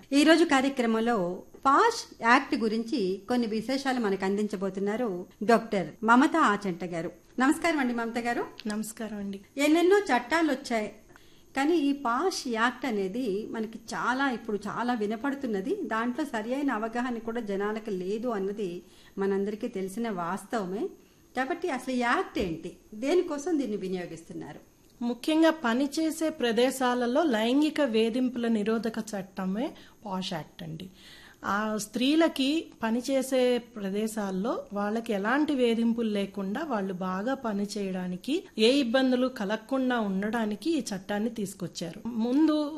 ఈ రోజు కార్యక్రమంలో పాష్ యాక్ట్ గురించి కొన్ని విశేషాలు మనకు అందించబోతున్నారు డాక్టర్ మమత ఆచంట గారు నమస్కారం అండి మమత గారు నమస్కారం అండి ఎన్నెన్నో చట్టాలు వచ్చాయి కానీ ఈ పాష్ యాక్ట్ అనేది మనకి చాలా ఇప్పుడు చాలా వినపడుతున్నది దాంట్లో సరి అయిన అవగాహన కూడా జనాలకు లేదు అన్నది మనందరికీ తెలిసిన వాస్తవమే కాబట్టి అసలు ఈ యాక్ట్ ఏంటి దేనికోసం దీన్ని వినియోగిస్తున్నారు ముఖ్యంగా పనిచేసే ప్రదేశాలలో లైంగిక వేధింపుల నిరోధక చట్టమే పాష్ యాక్ట్ అండి ఆ స్త్రీలకి పనిచేసే ప్రదేశాల్లో వాళ్ళకి ఎలాంటి వేధింపులు లేకుండా వాళ్ళు బాగా పని చేయడానికి ఏ ఇబ్బందులు కలగకుండా ఉండడానికి ఈ చట్టాన్ని తీసుకొచ్చారు ముందు